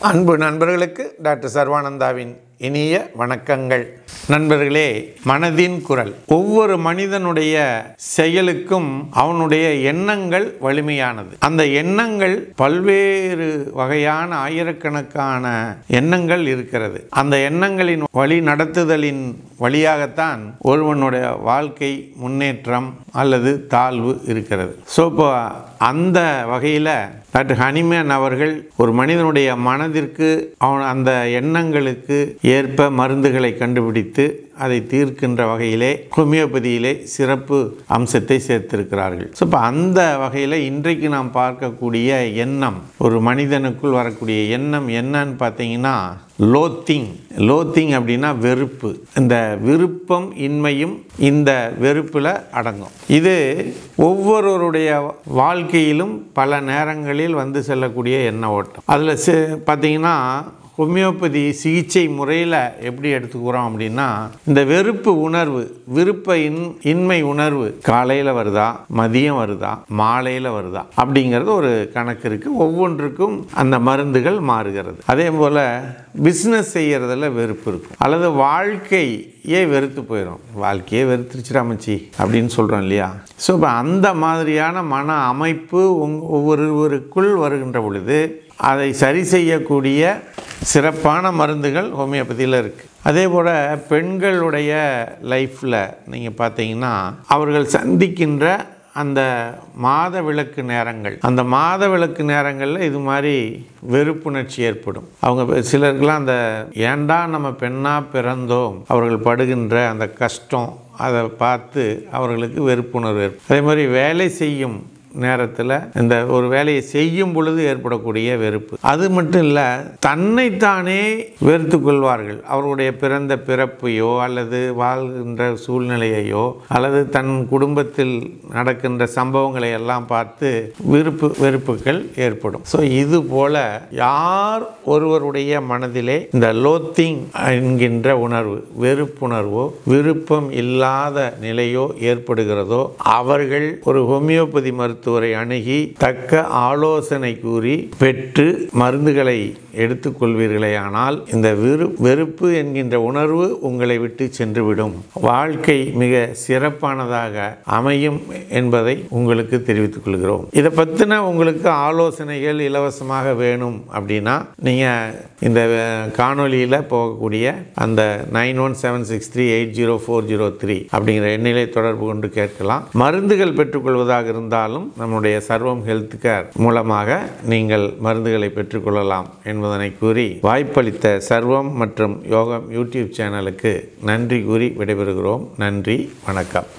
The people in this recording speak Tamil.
அன்பு நண்பர்களுக்கு டாக்டர் சர்வானந்தாவின் இனிய வணக்கங்கள் நண்பர்களே மனதின் குரல் ஒவ்வொரு மனிதனுடைய செயலுக்கும் அவனுடைய எண்ணங்கள் வலிமையானது அந்த எண்ணங்கள் பல்வேறு வகையான ஆயிரக்கணக்கான எண்ணங்கள் இருக்கிறது அந்த எண்ணங்களின் வழி நடத்துதலின் வழியாகத்தான் ஒருவனுடைய வாழ்க்கை முன்னேற்றம் அல்லது தாழ்வு இருக்கிறது ஸோ இப்போ அந்த வகையில் டாக்டர் ஹனிமேன் அவர்கள் ஒரு மனிதனுடைய மனதிற்கு அவன் அந்த எண்ணங்களுக்கு ஏற்ப மருந்துகளை கண்டுபிடித்து அதை தீர்க்கின்ற வகையிலே ஹோமியோபதியிலே சிறப்பு அம்சத்தை சேர்த்திருக்கிறார்கள் ஸோ இப்போ அந்த வகையில் இன்றைக்கு நாம் பார்க்கக்கூடிய எண்ணம் ஒரு மனிதனுக்குள் வரக்கூடிய எண்ணம் என்னன்னு பார்த்தீங்கன்னா லோத்திங் லோத்திங் அப்படின்னா வெறுப்பு இந்த விருப்பம் இன்மையும் இந்த வெறுப்பில் அடங்கும் இது ஒவ்வொருவருடைய வாழ்க்கையிலும் பல நேரங்களில் வந்து செல்லக்கூடிய எண்ண ஓட்டம் அதில் பார்த்தீங்கன்னா ஹோமியோபதி சிகிச்சை முறையில் எப்படி எடுத்துக்கிறோம் அப்படின்னா இந்த வெறுப்பு உணர்வு விருப்ப இன் இன்மை உணர்வு காலையில் வருதா மதியம் வருதா மாலையில் வருதா அப்படிங்கிறது ஒரு கணக்கு இருக்குது ஒவ்வொன்றுக்கும் அந்த மருந்துகள் மாறுகிறது அதே போல் பிஸ்னஸ் செய்கிறதுல வெறுப்பு இருக்கும் அல்லது வாழ்க்கையே வெறுத்து போயிடும் வாழ்க்கையே வெறுத்துருச்சுடாமச்சி அப்படின்னு சொல்கிறோம் இல்லையா ஸோ இப்போ அந்த மாதிரியான மன அமைப்பு உங் ஒவ்வொருவருக்குள் வருகின்ற பொழுது அதை சரி செய்யக்கூடிய சிறப்பான மருந்துகள் ஹோமியோபதியில் இருக்குது அதே போல் பெண்களுடைய லைஃப்பில் நீங்கள் பார்த்தீங்கன்னா அவர்கள் சந்திக்கின்ற அந்த மாத விளக்கு நேரங்கள் அந்த மாத விளக்கு நேரங்களில் இது மாதிரி வெறுப்புணர்ச்சி ஏற்படும் அவங்க சிலருக்கெல்லாம் அந்த ஏண்டா நம்ம பெண்ணாக பிறந்தோம் அவர்கள் படுகின்ற அந்த கஷ்டம் அதை பார்த்து அவர்களுக்கு வெறுப்புணர்வு ஏற்படும் அதே மாதிரி வேலை செய்யும் நேரத்தில் இந்த ஒரு வேலையை செய்யும் பொழுது ஏற்படக்கூடிய வெறுப்பு அது மட்டும் இல்லை தன்னைத்தானே வெறுத்து கொள்வார்கள் அவருடைய பிறந்த பிறப்பையோ அல்லது வாழ்கின்ற சூழ்நிலையையோ அல்லது தன் குடும்பத்தில் நடக்கின்ற சம்பவங்களை எல்லாம் பார்த்து விருப்பு வெறுப்புகள் ஏற்படும் ஸோ இது போல யார் ஒருவருடைய மனதிலே இந்த லோத்திங் என்கின்ற உணர்வு வெறுப்புணர்வோ விருப்பம் இல்லாத நிலையோ ஏற்படுகிறதோ அவர்கள் ஒரு ஹோமியோபதி மருத்துவ மருத்துவரை அணுகி தக்க ஆலோசனை கூறி பெற்று மருந்துகளை எடுத்துக்கொள்வீர்களேயானால் இந்த வெறு வெறுப்பு என்கின்ற உணர்வு உங்களை விட்டு சென்றுவிடும் வாழ்க்கை மிக சிறப்பானதாக அமையும் என்பதை உங்களுக்கு தெரிவித்துக் கொள்கிறோம் இதை பற்றின உங்களுக்கு ஆலோசனைகள் இலவசமாக வேணும் அப்படின்னா நீங்கள் இந்த காணொலியில் போகக்கூடிய அந்த nine one seven six three eight zero four zero three அப்படிங்கிற எண்ணிலை தொடர்பு கொண்டு கேட்கலாம் மருந்துகள் பெற்றுக்கொள்வதாக இருந்தாலும் நம்முடைய சர்வம் ஹெல்த் கேர் மூலமாக நீங்கள் மருந்துகளை பெற்றுக்கொள்ளலாம் என்பதனை கூறி வாய்ப்பளித்த சர்வம் மற்றும் யோகம் யூடியூப் சேனலுக்கு நன்றி கூறி விடைபெறுகிறோம் நன்றி வணக்கம்